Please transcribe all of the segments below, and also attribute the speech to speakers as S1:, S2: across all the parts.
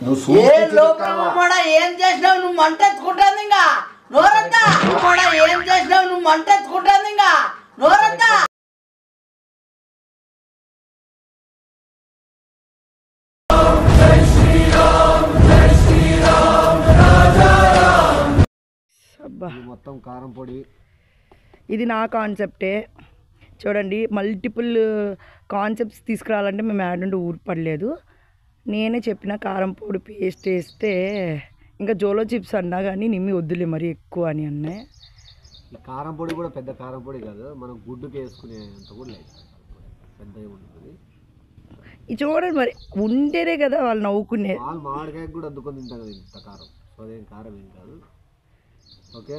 S1: నువ్వు
S2: ఏ
S1: సూపు
S2: లోపల
S1: తింటావా?
S2: కూడా ఏం చేసినావు నువ్వు మంట ఎత్తుకుంటాను ఇంకా నోరంతా కూడా ఏం చేసినావు నువ్వు మంట ఎత్తుకుంటాను ఇంకా నోరంతా
S3: అబ్బా
S1: ఇది మొత్తం కారం పొడి
S3: ఇది నా కాన్సెప్టే చూడండి మల్టిపుల్ కాన్సెప్ట్స్ తీసుకురావాలంటే మేము యాడ్ నుండి ఊరిపడలేదు నేనే చెప్పిన కారం పొడి పేస్ట్ వేస్తే ఇంకా జోలో చిప్స్ అన్నా కానీ నిమ్మి వద్దులే మరి ఎక్కువ అని అన్నాయి
S1: ఈ కారం పొడి కూడా పెద్ద కారం పొడి కాదు మనం గుడ్డుకి వేసుకునే అంత కూడా లేదు పెద్ద ఉంటుంది
S3: ఇది చూడండి మరి ఉంటేనే కదా వాళ్ళు నవ్వుకునే
S1: వాళ్ళు మామిడికాయకి కూడా అద్దుకొని తింటాం కదా ఇంత కారం సో అదేం కారం ఏం కాదు ఓకే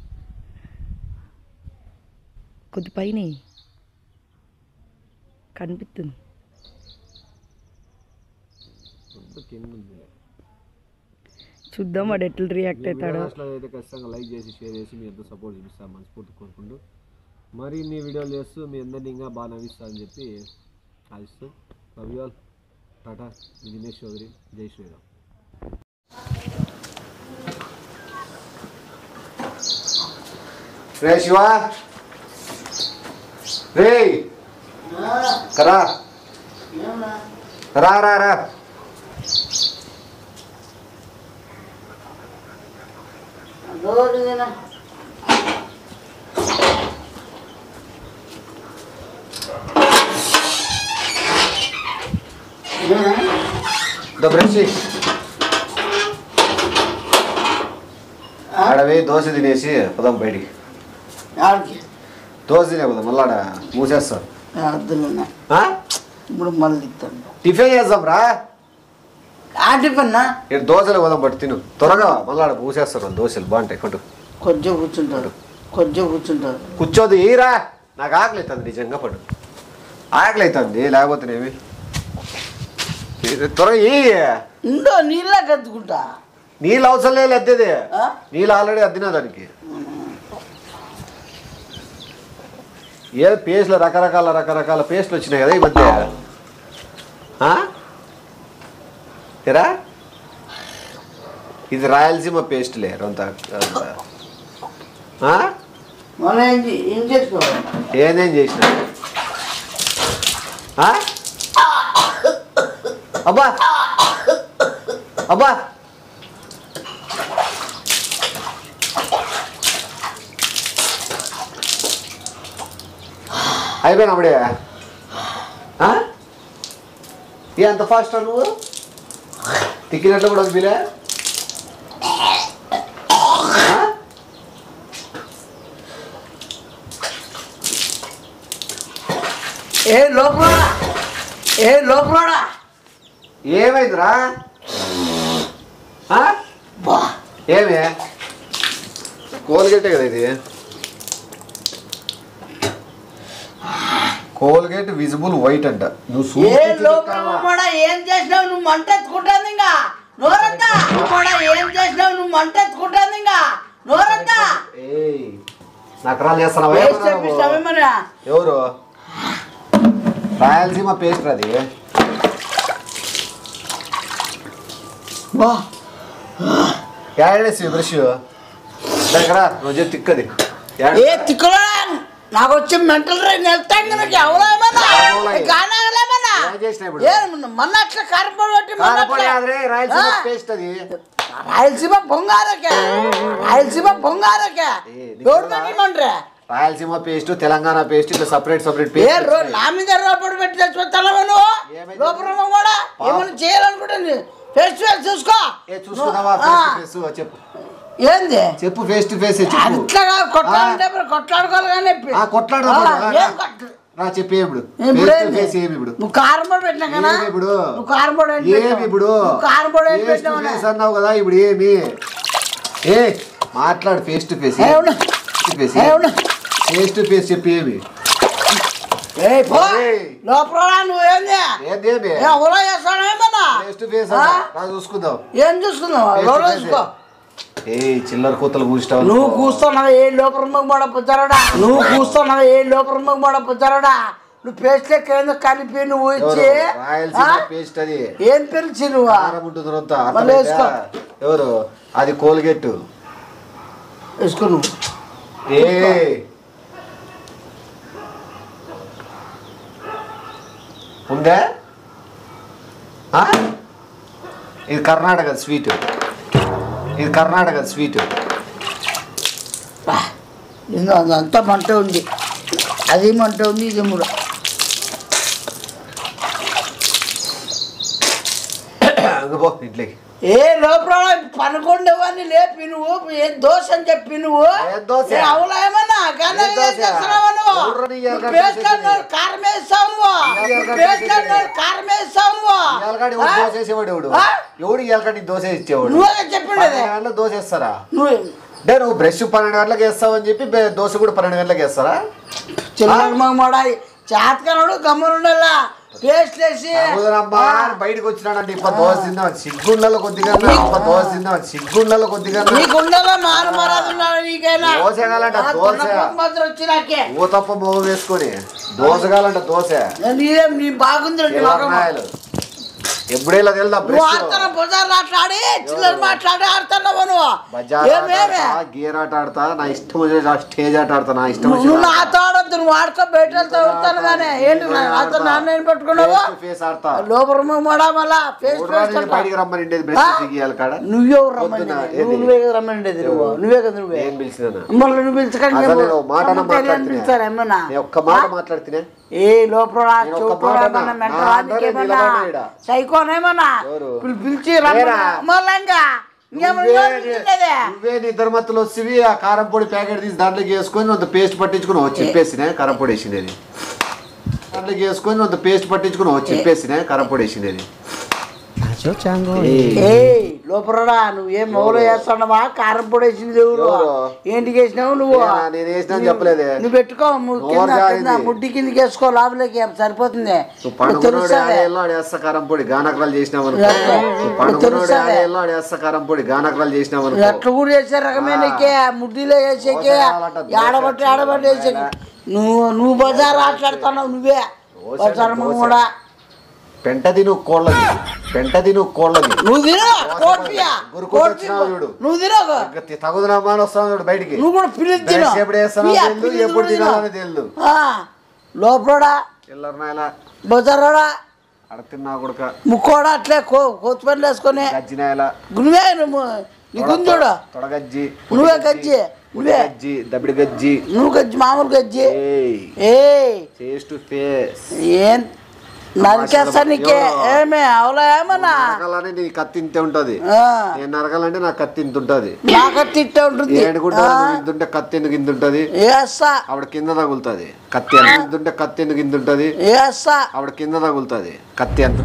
S3: కొద్ది పైన కనిపిస్తుంది
S1: కొంత కింద ఉంది
S3: చూద్దాం వాడు ఎట్లా రియాక్ట్ అవుతాడో
S1: వీడియోస్లో అయితే ఖచ్చితంగా లైక్ చేసి షేర్ చేసి మీ ఎంతో సపోర్ట్ చూపిస్తాను మనస్ఫూర్తి కోరుకుంటూ మరి ఇన్ని వీడియోలు చేస్తూ మీ అందరినీ ఇంకా బాగా నవ్విస్తా అని చెప్పి ఆశిస్తూ లవ్ యూ ఆల్ టాటా మీ దినేష్ చౌదరి జై శ్రీరామ్ రే శివ రే కరా రా రా రా బ్రష్ ఆడవి దోశ తినేసి పోదాం బయటికి
S2: ఆడికి
S1: దోశ తినే పోదాం మళ్ళీ ఆడ మూసేస్తాం
S2: అర్థం
S1: ఆ?
S2: ఇప్పుడు మళ్ళీ ఇస్తాను
S1: టిఫిన్ చేద్దాం రా
S2: ఆ టిఫిన్
S1: ఇక్కడ దోశలు పోదాం బట్టి తిను త్వరగా మళ్ళీ ఆడ మూసేస్తారు వాళ్ళు దోశలు బాగుంటాయి కొట్టు
S2: కొంచెం కూర్చుంటారు కొంచెం కూర్చుంటారు
S1: కూర్చోదు ఈరా నాకు ఆకలి అవుతుంది నిజంగా పడు ఆకలి అవుతుంది లేకపోతేనేమి త్వరగా ఈ
S2: ఇండో నీళ్ళ కత్తుకుంటా
S1: నీళ్ళు అవసరం లేదు అద్దెది
S2: ఆ?
S1: నీళ్ళు ఆల్రెడీ అద్దినా దానికి ఏ పేస్ట్లు రకరకాల రకరకాల పేస్ట్లు వచ్చినాయి కదా ఈ మధ్య ఆ? ఏరా ఇది రాయలసీమ పేస్ట్లే రొంత రొంత. ఆ?
S2: మనం ఏం చే- ఏం చేసుకోవాలి
S1: ఏదేం చేసిన ఆ? అబ్బా అబ్బా అయిపోయినా అప్పుడే ఆ? ఏ అంత ఫాస్ట్ నువ్వు తిక్కినట్లు కూడా వదిలే
S2: ఏ లోపల ఏ లోపల
S1: ఏమైందిరా ఆ?
S2: బా
S1: ఏమి కోల్గేటే కదా ఇది కోల్గేట్ విజిబుల్ వైట్ అంట నువ్వు
S2: ఏ
S1: సూప్
S2: లోపల కూడా ఏం చేసినావు నువ్వు మంట ఎత్తుకుంటాను ఇంకా నోరంతా కూడా ఏం చేసినావు నువ్వు మంట ఎత్తుకుంటాను ఇంకా నోరంతా
S1: ఏయ్ నకరాలు చేస్తున్నావా
S2: వేసి
S1: ఏమన్నా నువ్వు?
S2: చెప్పిస్తావేమన్నా
S1: ఎవరు రాయలసీమ పేస్ట్ అది
S2: బా
S1: యాడేసి బ్రష్ దగ్గర నువ్వు చెప్పి తిక్కది యాడ-
S2: ఏ తిక్కులా నాకు వచ్చి మెంటల్ రైన్ వెళ్తాను నాకు ఎవరేమన్నా
S1: ఎవరో
S2: కానేమన్నా
S1: ఏం చేసినా ఇప్పుడు?
S2: ఏ మొన్న అట్లా కారపొడి కొట్టి మొన్న
S1: కారపొడి
S2: అట్లా-
S1: కాదురే, రాయలసీమ
S2: ఆ?
S1: పేస్ట్ అది
S2: రాయలసీమ బొంగారకే రాయలసీమ బొంగారకే
S1: ఏ, నీకు
S2: ఎవరు
S1: తెలుసా?
S2: పెట్టమంటారే
S1: రాయలసీమ పేస్ట్ తెలంగాణ పేస్ట్ ఇట్లా సపరేట్ సపరేట్
S2: ఏ
S1: పేస్ట్
S2: రో నా మీద రోపడి పెట్టి తెచ్చిపోతావా నువ్వు
S1: ఏమైంది?
S2: లోపల కూడా ఏమైనా చేయాలనుకుంటుంది ఫేస్ టు ఫేస్ చూసుకో
S1: ఏ చూసుకున్నావా
S2: ఆ,
S1: ఫేస్ టు ఫేస్ చెప్పు
S2: ఏంది
S1: చెప్పు ఫేస్ టు ఫేస్ చెప్పు
S2: అట్లా కొట్లాడంటే మరి కొట్లాడుకోవాలి కానీ
S1: ఆ కొట్లాడదాం
S2: ఆ,
S1: ఇప్పుడు. రా,
S2: ఏం
S1: రా.
S2: కొట్ల-
S1: రా చెప్పు ఇప్పుడు
S2: ఇప్పుడు
S1: ఫేస్ టు
S2: ఏంది?
S1: ఫేస్ ఏమి ఇప్పుడు
S2: నువ్వు కారం పొడి పెట్టినా కదా
S1: ఏమి ఇప్పుడు
S2: నువ్వు కారం పొడి ఏంటి
S1: ఏమి
S2: పెట్టావు?
S1: ఇప్పుడు
S2: నువ్వు కారం పొడి ఏంటి
S1: ఫేస్ టు
S2: పెట్టావు
S1: ఫేస్ అన్నావు కదా ఇప్పుడు ఏమి ఏ మాట్లాడు ఫేస్ టు ఫేస్
S2: ఏ, ఉండు.
S1: ఫేస్
S2: ఏ, ఉండు.
S1: ఫేస్ టు ఫేస్ చెప్పు ఏమి
S2: ఏయ్, పో
S1: ఏయ్.
S2: లోపల రా, నువ్వు ఏంది
S1: ఏంది ఏమి
S2: ఏ, ఎవరో చేస్తాడు ఏమన్నా
S1: ఫేస్ టు ఫేస్
S2: ఆ?
S1: రా చూసుకుందాం
S2: ఏం చూస్తున్నావు
S1: Face to
S2: ఎవరో
S1: face.
S2: చూసుకో
S1: ఏ చిల్లర కూతలు కూర్చుంటావు
S2: నువ్వు కూస్తున్నావు ఏ లోపల మగ పడ పుచ్చారడా నువ్వు కూస్తున్నావు ఏ లోపల మగ పడ పుచ్చారడా నువ్వు పేస్ట్ లెక్క ఏందో కలిపి నువ్వు ఇచ్చి
S1: ఎవరు? రాయలసీమ
S2: ఆ?
S1: పేస్ట్ అది
S2: ఏం పిలిచి నువ్వు
S1: కారం ఉంటుంది రొంత.
S2: మళ్ళీ
S1: అర్థమైందా? ఎవరు అది కోల్గేట్
S2: వేసుకో నువ్వు
S1: ఏ ఉందా ఆ? ఇది కర్ణాటక స్వీట్ ఇది కర్ణాటక స్వీట్
S2: ఇంకా అదంతా మంట ఉంది అది మంట ఉంది ఇది కూడా
S1: పో ఇంట్లోకి
S2: ఏ లోపల పనుకుండేవాడిని లేపి నువ్వు ఏ దోశ అని చెప్పి నువ్వు
S1: ఏం దోశ?
S2: ఏ అవులా ఏమన్నా గందరగోళం
S1: ఏం దోశ?
S2: చేస్తున్నావా నువ్వు?
S1: ఎవరు నీ ఎలగడ
S2: నువ్వు పేస్ట్
S1: దోశ
S2: అన్నాడు, కారం వేస్తావు నువ్వు
S1: నీ ఎలగడ
S2: నువ్వు పేస్ట్
S1: దోశ
S2: అన్నాడు, కారం వేస్తావు నువ్వు
S1: ఎలగాడు ఎవడు
S2: ఆ?
S1: దోశ వేసేవాడు ఎవడు
S2: ఆ?
S1: ఎవడు ఎలకాడి దోశ ఇచ్చేవాడు
S2: నువ్వే చెప్పిండేది
S1: పన్నెండు గంటలకు దోశ వేస్తారా
S2: నువ్వు
S1: అంటే నువ్వు బ్రష్ పన్నెండు గంటలకు వేస్తావని చెప్పి బె- దోశ కూడా పన్నెండు గంటలకు వేస్తారా
S2: చిన్న మగమాడాయి చేతకనడు గమ్మునుండల్లా పేస్ట్ వేసి
S1: సహోదరమ్మా అని బయటకు వచ్చినాడంటే ఇప్ప దోశ తిందాం సిగ్గుండలో కొద్దిగా ఇప్ప దోశ తిందాం సిగ్గుండలో కొద్దిగా
S2: నీకుండలా మారు మరాదు ఉన్నాడు నీకైనా
S1: దోశ కావాలంట,
S2: ఆ,
S1: దోశ.
S2: దున్నపోతు మాత్రం వచ్చి నాకే
S1: ఊతప్ప మొగ వేసుకొని దోశ కావాలంట దోశ
S2: నీదేం నీ బాగుంది నీ మగం.
S1: చిల్లరనాయలు ఎప్పుడేలా తెలుదా
S2: నువ్వు
S1: బ్రష్
S2: ఆడుతున్న బజార్ మాట్లాడి చిల్లర మాట్లాడి ఆడుతున్నావు నువ్వు
S1: బజార్ ఆట
S2: ఏమేమే
S1: ఆడతా, గేర్ ఆట ఆడతా నా ఇష్టం వచ్చిన స్టేజ్ ఆట ఆడతా నా ఇష్టం
S2: నువ్వు నువ్వు నాతో ఆడొద్దు నువ్వు ఆడుకో బయట వెళ్తా ఉంటాను కానీ ఏంటి నా- నాతో నాన్న ఏం పెట్టుకున్నావు
S1: ఫేస్ ఆడతా
S2: లోపల మడా మళ్ళా ఫేస్
S1: ఎవడురా నేను బయటికి రమ్మని ఉండేది బ్రష్ సిగ్గియాలి కాడ
S2: నువ్వెవరు రమ్మని
S1: పొద్దున
S2: నువ్వు
S1: ఏది?
S2: నువ్వే కదా రమ్మని నువ్వు నువ్వే కదా నువ్వే
S1: నేను పిలిచినా
S2: మళ్ళీ నువ్వు పిలుచకండి
S1: అసలు నేను ఒక మాట మాట్లాడుతున్నా.
S2: పిలుస్తారు ఏమన్నా
S1: నేను ఒక్క మాట మాట్లాడుతున్నా
S2: ఏ లోపల
S1: నేను ఒక్క
S2: చూపురా
S1: మాట
S2: ఏమన్నా
S1: నా-
S2: మెంటల్
S1: నా
S2: వాడికి
S1: అందరూ
S2: ఏమన్నా
S1: నిలబడి ఈడ.
S2: సైకోనేమన్నా
S1: ఎవరు?
S2: పిలి- పిలిచి రమ్మన్నా
S1: లేరా?
S2: మళ్ళా ఇంకా ఇంకేమన్నా
S1: నువ్వే
S2: పిలిచిండేదే?
S1: నువ్వే నీ ధర్మత్తులు వచ్చి ఆ కారం పొడి ప్యాకెట్ తీసి దాంట్లోకి వేసుకొని అంత పేస్ట్ పట్టించుకుని వచ్చి చెప్పేసినే కారం పొడి వేసినది దాంట్లోకి వేసుకొని అంత పేస్ట్ పట్టించుకుని వచ్చి చెప్పేసినే కారం పొడి వేసినది
S2: ఏ లోపలరా నువ్వు ఏం మౌలో చేస్తున్నావా కారం పొడి వేసింది ఎవరు
S1: ఎవరు?
S2: ఏంటికి వేసినావు నువ్వు
S1: నేనా? నేను వేసినా అని చెప్పలేదే.
S2: నువ్వు పెట్టుకో ము-
S1: నోరు
S2: కింద
S1: జారింది.
S2: కింద ముడ్డి కిందకి వేసుకో లోపలికి సరిపోతుంది
S1: నువ్వు పండుకున్నాడు
S2: తెలుస్తుంది
S1: ఆడేళ్ళు ఆడేస్తా కారం పొడి గానకరాలు చేసినావు అనుకో
S2: ఎట్లా?
S1: నువ్వు పండుకున్నాడు
S2: తెలుస్తుంది.
S1: ఆడేళ్ళు ఆడేస్తా కారం పొడి గానకరాలు చేసినావు అనుకో
S2: ఎట్లా కూడా చేసే రకమే నీకే ముడ్డిలో వేసేకే
S1: దోశ కావాలంట, దోశ
S2: ఆడబట్టి ఆడబట్టి వేసేకి నువ్వు నువ్వు బజార్ ఆటలాడుతున్నావు నువ్వే
S1: దోశ,
S2: బజార్
S1: దోశ.
S2: కూడా
S1: పెంట తిను కోళ్ళది పెంట తిను కోళ్ళది
S2: నువ్వు తిను కోట్పియా
S1: గురుకుడు వచ్చినావు చూడు.
S2: నువ్వు తిను
S1: తగుదనమ్మా అని వస్తాను చూడు బయటికి
S2: నువ్వు కూడా పిల్లి తిను
S1: బ్రష్ ఎప్పుడు వేస్తానో
S2: పియ్య,
S1: తెలియదు
S2: పిల్లి
S1: ఎప్పుడు
S2: తిను.
S1: తినాలని తెలియదు
S2: ఆ, లోపలడా
S1: చిల్లర నాయల
S2: బజారోడా
S1: అడ తిన్నా కొడుక
S2: ముక్కోడా అట్లే కో కోతి పనులు వేసుకొని
S1: గజ్జి నాయల
S2: నువ్వే నువ్వు నీకుందుడు
S1: తొడగజ్జి
S2: నువ్వే గజ్జి నువ్వే
S1: గజ్జి దబిడి గజ్జి
S2: నువ్వు గజ్జి మామూలు గజ్జి
S1: ఏయ్
S2: ఏ
S1: ఫేస్ టు ఫేస్
S2: ఏం నరికేస్తా నీకే ఏమే అవలా ఏమన్నా
S1: నరకాలని నీ కత్తి ఇంతే ఉంటది
S2: ఆ,
S1: నేను నరకాలంటే నా కత్తి ఇంత ఉంటది
S2: నాకు తిట్టే ఉంటుంది
S1: ఏడుకుంటా ఇంతుంటే కత్తి ఎందుకు ఇంత ఉంటది
S2: వేస్తా
S1: ఆవిడ కింద తగులుతుంది కత్తి ఎంత ఇంతుంటే కత్తి ఎందుకు ఇంత ఉంటది
S2: వేస్తా
S1: ఆవిడ కింద తగులుతుంది కత్తి ఎంత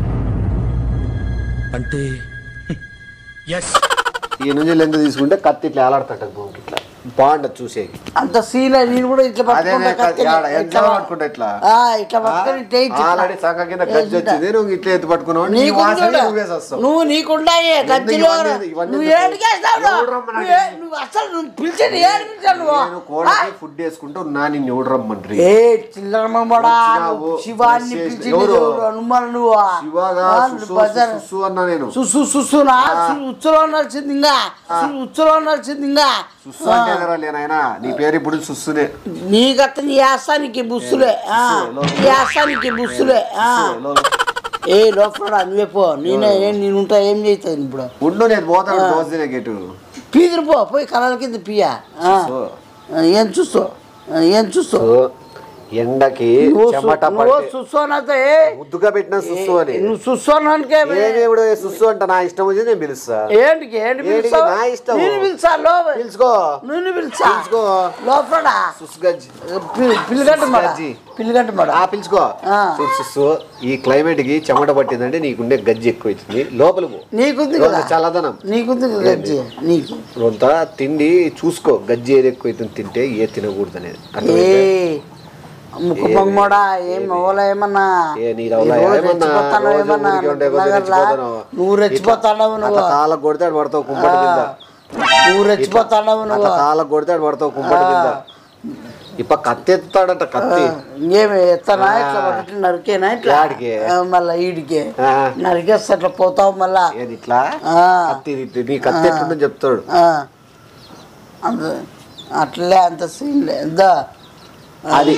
S4: అంటే ఎస్
S1: ఈ నుంచి లెంత్ తీసుకుంటే కత్తి ఇట్లా ఏలాడుతుంటది భూమికి ఇట్లా బాగుంటది చూసేకి
S2: అంత సీన్ నేను కూడా ఇట్లా
S1: అదే
S2: పట్టుకుంటా కత్తిని.
S1: ఆడ ఎంత
S2: ఇట్లా
S1: పట్టుకుంటా ఇట్లా
S2: ఆ, ఇట్లా పట్టుకొని ఇట్లా వేయి ఇట్లా.
S1: ఆల్రెడీ సంఖ కింద గజ్జి వచ్చింది నువ్వు ఇట్లా ఎత్తి పట్టుకున్నావు నీ
S2: నీకు
S1: వాసన
S2: ఉండు.
S1: నువ్వే చేస్తావు
S2: నువ్వు నీకుండాయి గజ్జిలో
S1: ఇవన్నీ- ఇవన్నీ
S2: నువ్వు
S1: ఎందుకు?
S2: ఏడికేస్తావు
S1: ఎవడు రమ్మన్నాడు?
S2: నువ్వు ఏ- నువ్వు అసలు నువ్వు పిలిచేది ఏడు పిలిచావు నువ్వు
S1: నేను కోళ్ళకి ఫుడ్ వేసుకుంటూ నా నిన్ను ఎవడు రమ్మండ్రి
S2: ఏ చిల్లరమ్మడా
S1: వచ్చినావు,
S2: శివాన్ని
S1: బ్రష్ చేసి-
S2: పిలిచింది
S1: ఎవరు?
S2: ఎవరు? అనుమానం నువ్వు
S1: శివగా
S2: ఆ,
S1: సుస్సు
S2: బజార్.
S1: సుస్సు అన్నా నేను
S2: సుసు సుసునా ఉచ్చులో ఉండాల్సింది ఇంకా సు- ఉచ్చులో ఉండాల్సింది ఇంకా
S1: సుస్సు అంటే ఎదరా లేనాయనా నీ పేరు ఇప్పుడు సుస్సునే
S2: నీకత్త నీ ఆస్థానికి బుస్సులే ఆ, నీ ఆస్థానికి బుస్సులే ఆ. ఏ లోపల నువ్వే పో నేనే ఏం నేను ఉంటా ఏం చేస్తాను ఇప్పుడు
S1: ఉండు నేను పోతాను దోశ తినే గేటు
S2: పీదురు పో పోయి కలర్ కింద పియ్యా ఆ.
S1: సో.
S2: ఆ, ఏం చూస్తావు ఆ, ఏం చూస్తావు
S1: ఎండకి
S2: నువ్వు
S1: చెమట
S2: సు- నువ్వు
S1: పట్టి
S2: సుస్సోనైతే
S1: ముద్దుగా పెట్టిన సుస్సు అని
S2: నువ్వు సుస్సోనానికే
S1: ఏమేమిడు సుస్సు అంట నా ఇష్టం వచ్చి నేను పిలుస్తా
S2: ఏంటికి ఏంటి
S1: ఏంటికి?
S2: పిలుస్తావు
S1: నా ఇష్టం.
S2: నేను పిలుస్తా లో
S1: పిలుచుకో
S2: నేను పిలుస్తా
S1: పిలుచుకో
S2: లోపల
S1: సుస్సు గజ్జి
S2: పిల్లిగట్టు మడ
S1: గజ్జి.
S2: పిల్లిగట్టు మడ
S1: ఆ పిలుచుకో
S2: ఆ.
S1: చూడు సుస్సు ఈ క్లైమేట్ కి చెమట పట్టిందంటే నీకుండే గజ్జి ఎక్కువ అవుతుంది లోపల పో
S2: నీకుంది
S1: రోజు
S2: కదా
S1: చల్లదనం
S2: నీకుంది కదా గజ్జి నీకు
S1: కొంత తిండి చూసుకో గజ్జి ఏది ఎక్కువ అవుతుంది తింటే ఏ తినకూడదు అనేది
S2: ఏ
S1: అర్థమైందా?
S2: ముక్కు పొంగమోడా ఏం అవ్వలే ఏమన్నా
S1: ఏ నీ రవ్వలా
S2: ఈ రోజు
S1: ఏమన్నా?
S2: రెచ్చిపోతాను
S1: రోజు
S2: ఏమన్నా
S1: ఊరికే ఉండే కొద్దీ
S2: నగర్లా?
S1: రెచ్చిపోతాను.
S2: నువ్వు రెచ్చిపోతావు నువ్వు
S1: అట్లా కాళ్ళకు కొడితే ఆడు పడతావు కుంపటి కింద
S2: నువ్వు రెచ్చిపోతావు
S1: అట్లా
S2: నువ్వు
S1: కాళ్ళకు కొడితే ఆడు పడతావు కుంపటి కింద ఇప్ప కత్తి ఎత్తుతాడట కత్తి
S2: ఇంకేమి ఎత్తనా
S1: ఆ.
S2: ఇట్లా ఒకటి నరికేనా ఇట్లా
S1: యాడికి?
S2: ఆ, మళ్ళా ఈడికి
S1: ఆ.
S2: నరికేస్తా అట్లా పోతావు మళ్ళా
S1: ఏది ఇట్లా
S2: ఆ.
S1: కత్తి ఇది- నీ కత్తి ఎట్లుందని చెప్తాడు
S2: ఆ. అంత అట్లే అంత సీన్ లేదా
S1: అది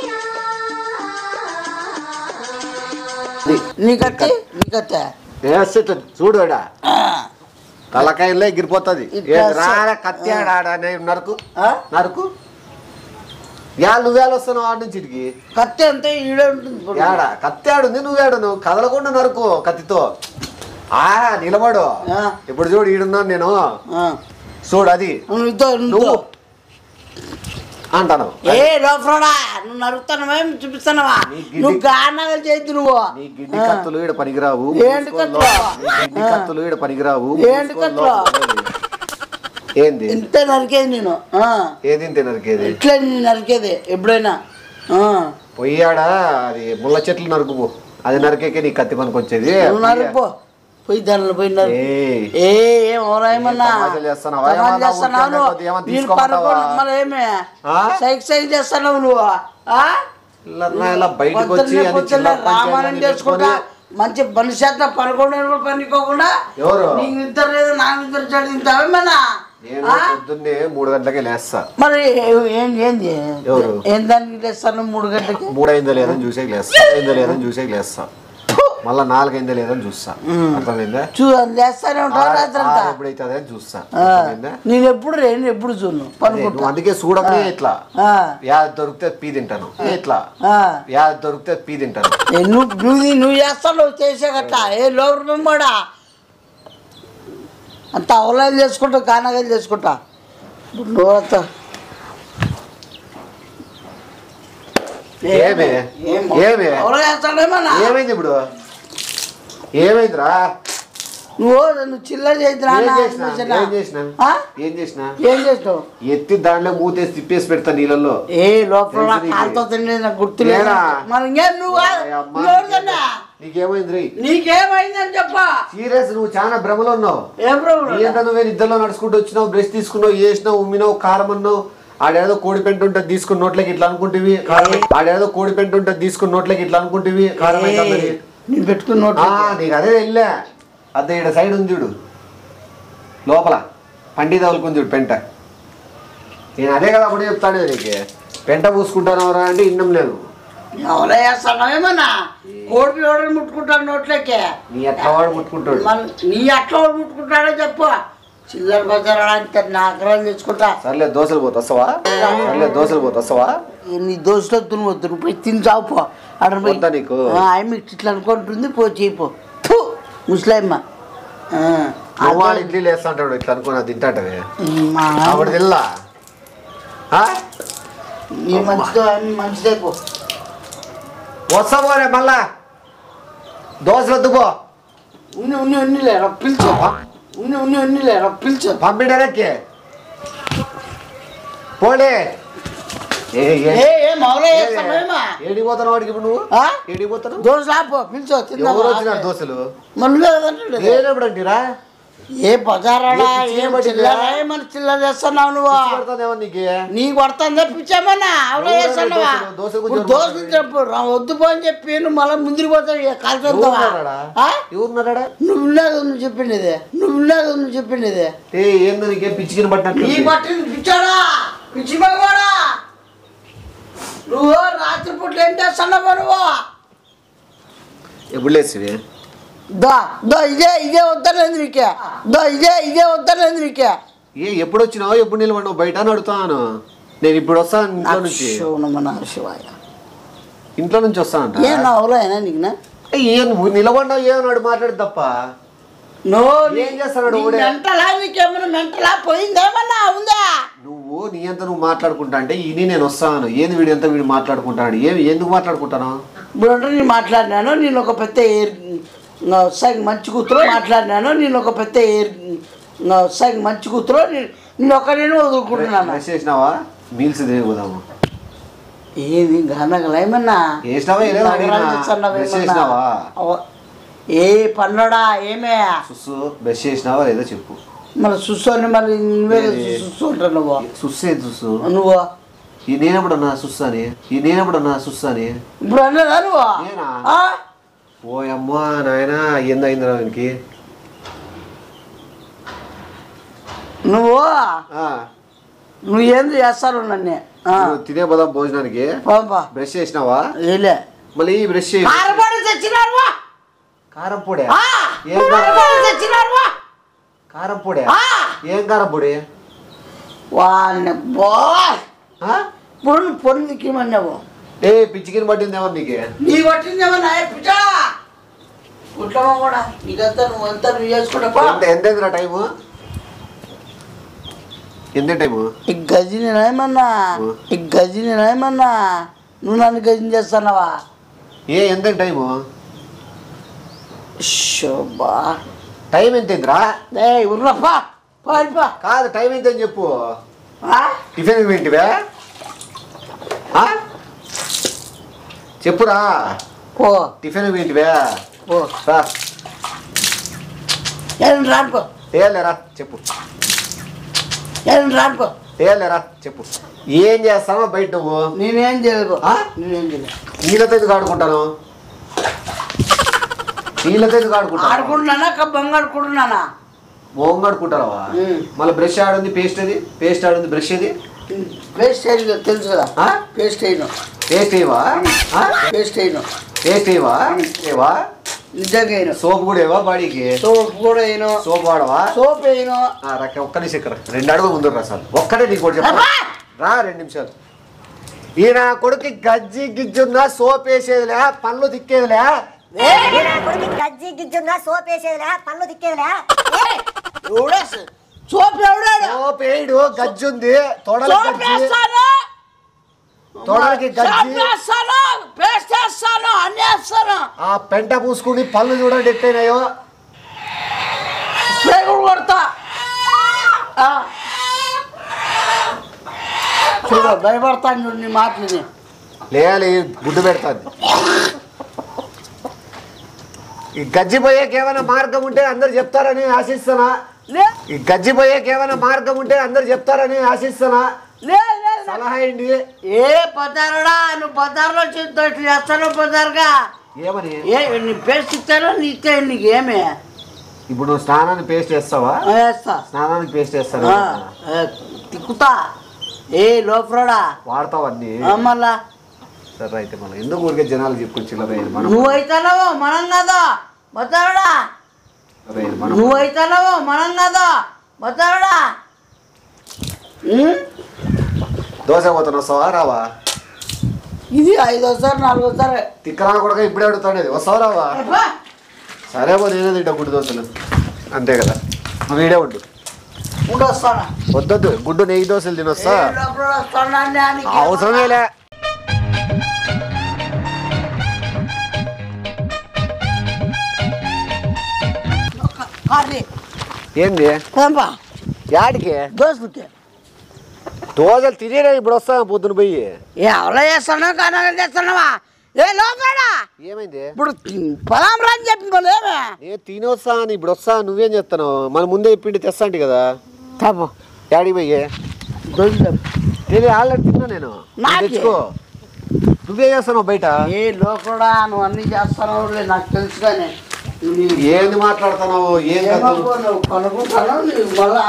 S2: నీ కత్తి నీ కత్తి
S1: వేస్తే ఇట్లా చూడు ఆడ
S2: ఆ.
S1: తలకాయలే ఎగిరిపోతుంది
S2: ఇట్లా
S1: ఏది రారా కత్తి ఆడ ఆడ అనే నరుకు
S2: ఆ?
S1: నరుకు యా నువ్వేళ వస్తున్నావు ఆడ నుంచి ఇటుకి
S2: కత్తి అంతే ఈడే ఉంటుంది ఇప్పుడు.
S1: ఏడ కత్తి ఆడుంది నువ్వేడు నువ్వు కదలకుండా నరుకు కత్తితో ఆ నిలబడు
S2: ఆ.
S1: ఇప్పుడు చూడు ఈడున్నాను నేను
S2: ఆ.
S1: చూడు అది
S2: నువ్వు ఇద్దో
S1: నువ్వు
S2: నువ్వు
S1: అంటాను
S2: ఏ లోఫ్రోడా నువ్వు నరుకుతానవా చూపిస్తానవా
S1: నీ గిడ్డి-
S2: నువ్వు గానగలు చేయొద్దు నువ్వు
S1: నీ గిడ్డి కత్తులు ఈడ పనికిరావు
S2: ఏంటి
S1: మూసుకో
S2: కత్తులు?
S1: లోపల. నీ గిడ్డి కత్తులు ఈడ పనికిరావు
S2: ఏంటి
S1: మూసుకో
S2: కత్తులు?
S1: లోపల. ఏంది
S2: ఇంతే నరికేది నేను ఆ.
S1: ఏది ఇంతే నరికేది
S2: ఇట్లే నేను నరికేది ఎప్పుడైనా ఆ.
S1: పొయ్యాడా అది ముళ్ళ చెట్లు నరుకుపో అది నరికేకే నీ కత్తి పనికి వచ్చేది
S2: నువ్వు నరుకుపో పోయి దానిలో పోయి నరుకు
S1: ఏయ్,
S2: ఏ ఏం ఓరాయమన్నా
S1: ఏ తమాషాలు చేస్తున్నావా?
S2: తమాషాలు
S1: ఏమన్నా
S2: చేస్తున్నావు
S1: ఊరికే కొద్దిగా ఏమన్నా
S2: నేను
S1: తీసుకోమంటావా?
S2: పనుకోను మరి ఏమే
S1: ఆ?
S2: సైక్ సైక్ చేస్తున్నావు నువ్వు ఆ?
S1: ఇలా నా ఇలా బయటకు వచ్చి
S2: పొద్దున్నే
S1: అది
S2: పొద్దున్నే
S1: చిల్లర పంచాయతీ
S2: రామాయణం
S1: అన్ని
S2: చేసుకుంటా
S1: పెట్టుకొని,
S2: మంచి మనిషి పనుకోండి పనుకోకుండా
S1: ఎవరు?
S2: నీకు నిద్ర లేదు నాకు నిద్ర చెడు తింటావేమన్నా
S1: నేను పొద్దున్నే మూడు గంటలకే లేస్తా
S2: మరి ఏం ఏంది
S1: ఎవరు?
S2: ఏం దానికి లేస్తాను మూడు గంటలకి
S1: మూడు అయిందో లేదని చూసే లేస్తా అయిందో లేదని చూసే లేస్తా మళ్ళా నాలుగు అయిందో లేదని చూస్తా అర్థమైందా
S2: చూ లేస్తానే ఉంటావు
S1: ఆరు-
S2: రాత్రి అంతా
S1: ఆరు ఎప్పుడైతే అదే చూస్తా
S2: ఆ.
S1: అర్థమైందా
S2: నేను ఎప్పుడు నేను ఎప్పుడు చూను
S1: అదే,
S2: పనుకుంటా
S1: నువ్వు అందుకే చూడమే ఇట్లా
S2: ఆ,
S1: యా దొరికితే పీ తింటాను ఇట్లా
S2: ఆ.
S1: యా దొరికితే పీ తింటాను
S2: ఏ, నువ్వు నువ్వు నువ్వు చేస్తావు నువ్వు చేసే గట్ట ఏ లోపల మెంబడా అంత అవలాలు చేసుకుంటా కానగాలు చేసుకుంటా ఇప్పుడు నువ్వు అంత
S1: ఏమే ఏమే
S2: అవలా చేస్తాడేమన్నా
S1: ఏమైంది ఇప్పుడు ఏమైందిరా
S2: నువ్వు నువ్వు చిల్లర చేద్దురా
S1: ఏం
S2: నా
S1: చేసినా
S2: ఆలోచన.
S1: ఏం చేసినా
S2: ఆ?
S1: ఏం చేసినా
S2: ఏం చేస్తావు
S1: ఎత్తి దాంట్లో మూతేసి తిప్పేసి పెడతా నీళ్ళల్లో
S2: ఏ లోపల
S1: తెలుసు నీకు.
S2: కాలుతో తిండి నాకు గుర్తులేదు
S1: లేరా?
S2: మరి ఇంకేం నువ్వు
S1: ఓయ్ అమ్మా,
S2: నువ్వు ఎవరిదన్నా?
S1: నీకేమైంది రీ
S2: నీకేమైందని చెప్పా
S1: సీరియస్ నువ్వు చాలా భ్రమలో ఉన్నావు
S2: ఏం ప్రాబ్లం
S1: నీ అంతా నువ్వే నిద్రలో నడుచుకుంటూ వచ్చినావు బ్రష్ తీసుకున్నావు వేసినావు ఉమ్మినావు కారం అన్నావు ఆడేదో కోడి పెంట ఉంటుంది తీసుకున్న నోట్లకి ఇట్లా అనుకుంటేవి కారం ఆడేదో కోడి పెంట ఉంటుంది తీసుకున్న నోట్లకి ఇట్లా అనుకుంటేవి కారం అవుతుందని
S2: నేను పెట్టుకున్న నోట్
S1: ఆ, నీకు అదే వెళ్ళా అదే ఇక్కడ సైడ్ ఉంది చూడు లోపల పండి తగులుకుంది చూడు పెంట నేను అదే కదా అప్పుడు చెప్తాను నీకు పెంట పూసుకుంటాను అంటే ఇన్నం లేదు
S2: ఎవరో చేస్తావేమన్నా కోడి ఎవడని ముట్టుకుంటాడు నోట్లోకి
S1: నీ ఎట్లా వాడు ముట్టుకుంటాడు
S2: మన నీ అట్లా వాడు ముట్టుకుంటాడో చెప్పు చిల్లర బజార్ అంటే నాకరాలు తెచ్చుకుంటా
S1: సర్లే దోశలు పోతా వస్తావా సర్లే దోశలు పోతా వస్తావా
S2: ఈ నీ దోశలో తుని వద్దు నువ్వు పోయి తిని చావుపో అక్కడ పోయి
S1: వద్దా నీకు?
S2: ఆమె ఇట్లా అనుకుంటుంది పో చేయిపో ఫు, ముసలాయమ్మ ఆ,
S1: నువ్వు వాడు ఇడ్లీ లేస్తా అంటాడు ఇట్లా అనుకున్నా తింటాంటవే
S2: మా
S1: అప్పుడు తిల్లా ఆ?
S2: నీ మంచిదో నీ మంచిదే పో
S1: వస్తా పోరే మళ్ళా దోశలు వద్దు పో
S2: ఉన్ని ఉన్ని ఉన్నిలే రా పిలిచు ఉన్ని ఉన్ని ఉన్నిలే రా పిలిచు
S1: పంపిడనక్కి పోలే ఏ ఏ
S2: ఏ ఏ మౌలా చేస్తావేమా
S1: ఏడికి పోతున్నావు వాడికి ఇప్పుడు నువ్వు
S2: ఆ?
S1: ఏడికి పోతున్నావు
S2: దోశ ఆపో పిలిచో
S1: ఎవరు వచ్చినారు
S2: తిందా
S1: దోశలు
S2: మళ్ళీ ఏదంటాడు
S1: లేనప్పుడు అంటీరా
S2: ఏ బజారాడా
S1: ఏ పిచ్చి
S2: ఏం
S1: పట్టిందా?
S2: చిల్లర ఏమని చిల్లర చేస్తున్నావు నువ్వు
S1: పడుతుందేమో నీకు
S2: నీ కొడతాను తెప్పించామన్నా అవలో
S1: ఎవరు
S2: చేస్తున్నావా
S1: దోశలు? దోశలు
S2: ఇప్పుడు
S1: కొంచెం
S2: దోశలు
S1: మాట్లాడు.
S2: చెప్పు రా వద్దు పో అని చెప్పి నువ్వు మళ్ళీ ముందుకు పోతావు కాల్చేద్దావా
S1: ఎవరున్నారా ఎవరున్నారా
S2: నువ్వు ఉన్నాక నువ్వు చెప్పిండేది నువ్వు ఉన్నాక నువ్వు చెప్పిండేది
S1: ఏ ఏందో నీకేం పిచ్చికిన పట్టినట్టు
S2: నీ పట్టింది పిచ్చాడా పిచ్చి మగవాడా నువ్వు రాత్రిపూట్లు ఏం చేస్తున్నావు నువ్వు
S1: ఎప్పుడు లేచివి
S2: దా దో ఇదే ఇదే వద్దలేదు నీకే దో ఇదే ఇదే వద్దలేదు నీకే
S1: ఏ ఎప్పుడు వచ్చినావు ఎప్పుడు నిలబడినావు బయట అని అడుగుతాను నేను ఇప్పుడు వస్తాను ఇంట్లో నుంచి
S2: శివనమన శివాయ
S1: ఇంట్లో నుంచి వస్తానంట
S2: ఏం అవలో అయినా నీకునా
S1: ఏ, ఏ నువ్వు నిలబడినావు ఏమన్నాడు మాట్లాడు తప్ప
S2: నువ్వు
S1: ఏం చేస్తున్నాడు ఊడే?
S2: మెంటలా నీకేమైనా మెంటలా పోయిందేమన్నా ఉందా
S1: నువ్వు నీ అంత నువ్వు మాట్లాడుకుంటా అంటే ఇని నేను వస్తాను ఏంది వీడు ఎంత వీడు మాట్లాడుకుంటాడు ఏమి ఎందుకు మాట్లాడుకుంటాను
S2: ఇప్పుడు అంటే నేను మాట్లాడినాను నేను ఒక పెద్ద ఏర్ నా వస్తాయి మంచి కూతురు మాట్లాడినాను నేను ఒక పెద్ద ఏర్ నా వస్తాయి మంచి కూతురు నేను నేను ఒక నేను వదులుకుంటున్నాను
S1: బ్రష్ చేసినావా మీల్స్ తినేపోదాము
S2: ఏది గనగల ఏమన్నా
S1: వేసినావా ఏదో అడిగినా.
S2: నగరాలు చేస్తున్నావా
S1: బ్రష్
S2: ఏమన్నా?
S1: చేసినావా
S2: అవ- ఏ పన్నోడా ఏమే
S1: సుస్సు బ్రష్ చేసినావా లేదో చెప్పు
S2: మళ్ళీ సుస్సు అని మళ్ళీ నువ్వే
S1: ఏది?
S2: సుస్సు అంటావు నువ్వు
S1: సుస్సు ఏది సుస్సు
S2: నువ్వు
S1: ఈ నేనెప్పుడన్నా చూస్తాని ఈ నేనెప్పుడన్నా చూస్తాని
S2: ఇప్పుడు అన్నదా నువ్వు
S1: నేనా?
S2: ఆ?
S1: ఓ అమ్మా నాయన ఏందైందిరా వీనికి
S2: నువ్వు
S1: ఆ,
S2: నువ్వు ఏంది చేస్తారు నన్ను ఆ.
S1: నువ్వు తినే పోదాం భోజనానికి
S2: పంపా
S1: బ్రష్ చేసినావా
S2: ఏలే
S1: మళ్ళీ ఈ బ్రష్ చేయి
S2: కారపొడి తెచ్చినారు
S1: కారం పొడి
S2: ఆ!
S1: ఏం కారం
S2: కారపొడి తెచ్చినారు
S1: కారం పొడి
S2: ఆ!
S1: ఏం కారం పొడి
S2: వాడిని బాయ్
S1: ఆ?
S2: పొన్ను పొన్ను దిక్కమన్నావు
S1: ఏ పిచ్చికిని పట్టింది ఎవరు నీకు
S2: నీ పట్టిందేమన్నా పిచ్చా కుట్లమా కూడా నీకంతా నువ్వంతా నువ్వు చేసుకుంటా
S1: ఎంత ఎంతైందిరా టైము ఎంత టైము
S2: ఈ గజి నేనేమన్నా ఈ గజి నేనేమన్నా నువ్వు నన్ను గజం చేస్తున్నావా
S1: ఏ ఎంత టైము
S2: శోభా
S1: టైం ఎంతైందిరా
S2: ఏ ఉర్రప్పా పారిపా
S1: కాదు టైం ఎంత అని చెప్పు
S2: ఆ?
S1: టిఫిన్ ఏంటివే ఆ? చెప్పురా
S2: పో
S1: టిఫిన్ ఏంటివే
S2: పో
S1: రా
S2: ఏం రానుకో
S1: ఏలేరా చెప్పు
S2: ఏం రానుకో
S1: ఏలేరా చెప్పు ఏం చేస్తావో బయట నువ్వు
S2: నేనేం చేయలేదు
S1: ఆ?
S2: నేనేం చేయలేదు
S1: నీళ్ళతో ఎందుకు ఆడుకుంటాను నీళ్ళతో ఎందుకు ఆడుకుంటాను
S2: ఆడుకుంటున్నానా కబ్బంగా ఆడుకుంటున్నానా
S1: మోంగా ఆడుకుంటారా
S2: ఉమ్.
S1: మళ్ళీ బ్రష్ ఆడుంది పేస్ట్ అది పేస్ట్ ఆడుంది బ్రష్ అది
S2: పేస్ట్ వేయను తెలుసు కదా
S1: ఆ?
S2: పేస్ట్ వేయను
S1: పేస్ట్ ఏవా
S2: పేస్ట్ వేయను
S1: పేస్ట్ ఏవా ఏవా
S2: నిజంగా వేయను
S1: సోప్ కూడా ఏవా బాడీకి
S2: సోప్ కూడా వేయను
S1: సోప్ వాడవా
S2: సోప్ వేయను
S1: ఆ, రక్క ఒక్క నిమిషం ఇక్కడ రెండు అడుగులు ముందు రా సార్ ఒక్కటే నీకు కూడా చెప్పు
S2: అబ్బా!
S1: రా రెండు నిమిషాలు ఈయన కొడుకు గజ్జి గిజ్జున్నా సోప్ వేసేదిలే పళ్ళు తిక్కేదిలే
S5: కొడుకు గజ్జి గిజ్జున్నా సోప్ వేసేదిలే పళ్ళు తిక్కేదిలే
S2: ఎవడే సోప్ ఎవడాడు
S1: సోప్ వేయడు గజ్జి ఉంది తొడల
S2: సోప్
S1: గజ్జి
S2: వేస్తాను
S1: తొడలకి
S2: సోప్
S1: గజ్జి
S2: వేస్తాను పేస్ట్ వేస్తాను అన్ని వేస్తాను
S1: ఆ పెంట పూసుకుని పళ్ళు చూడండి ఎట్టయినాయో
S2: స్ప్రే కూడా కొడతా ఆ. చూడు భయపడతాను చూడు నీ మాటలని
S1: లేయాలి గుడ్డు పెడతాది ఈ గజ్జి పోయేకి ఏమైనా మార్గం ఉంటే అందరు చెప్తారని ఆశిస్తున్నా
S2: లే
S1: ఈ గజ్జి పోయేకి ఏమైనా మార్గం ఉంటే అందరు చెప్తారని ఆశిస్తున్నా
S2: లే లే, లే.
S1: సలహా ఏంటి
S2: ఏ పదారుడా నువ్వు పదారులో చేస్తా ఇట్లా చేస్తాను పదారుగా
S1: ఏమని
S2: ఏ నీ పేస్ట్ ఇస్తాను నీ ఇస్తే నీకు ఏమి
S1: ఇప్పుడు నువ్వు స్నానానికి పేస్ట్ వేస్తావా
S2: వేస్తా
S1: స్నానానికి పేస్ట్ వేస్తాను
S2: ఆ, ఏ, తిక్కుతా ఏ లోపలడా
S1: వాడతావు అన్ని
S2: మళ్ళా
S1: సరే అయితే మళ్ళీ ఎందుకు ఊరికే జనాలు చెప్పుకొని చిల్లర మనం
S2: నువ్వైతున్నావో మనం కదా బతారుడా
S1: అదే మనం
S2: నువ్వైతున్నావో మనం కదా బతారుడా
S1: దోశ పోతాను వస్తావా రావా
S2: ఇది ఐదోసారి నాలుగోసారి
S1: తిక్కరా కూడా ఇప్పుడే అడుగుతాడేది వస్తావా రావా
S2: అబ్బా,
S1: సరే పో నేనే తింటా గుడ్డు దోశలు అంతే కదా నువ్వు వీడే ఉండు
S2: ఉండు వస్తానా
S1: వద్దొద్దు గుడ్డు నెయ్యి దోశలు తినొస్తా
S2: ఏ లోపల వస్తానా అని
S1: అవసరమేలే
S2: కాదు
S1: ఏంది
S2: పంపా
S1: యాడికి
S2: దోస్తుకి
S1: దోశలు తినేరా ఇప్పుడు వస్తా పొద్దున పోయి
S2: ఏ అవలా చేస్తానా కానా చేస్తున్నావా ఏ లోపడా
S1: ఏమైంది
S2: ఇప్పుడు పొలం రాని చెప్పి మళ్ళీ ఏమే
S1: నేను తినొస్తా అని ఇప్పుడు వస్తా నువ్వేం చెప్తాను మన ముందే పిండి తెస్తా అంటే కదా
S2: తప్పు
S1: యాడికి పోయి
S2: దొంగ
S1: తెలియ ఆల్రెడీ తిన్నా నేను నువ్వు
S2: నాకే?
S1: తెచ్చుకో నువ్వే చేస్తావు బయట
S2: ఏ లోపడా నువ్వు అన్ని చేస్తావు నాకు తెలుసు కానీ నీ-
S1: ఏంది మాట్లాడుతున్నావు ఏం
S2: ఏమో
S1: కథలు?
S2: పో నువ్వు కనుక్కుంటాను నీకు మళ్ళా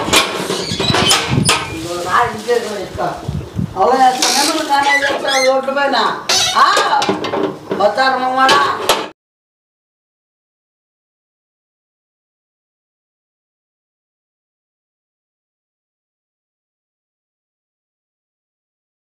S2: ఇదిగో రా ఇంటికి ఇస్తా. అలా చేస్తాను కానీ చేస్తాను రోడ్డు పైన బతారు మమ్మడా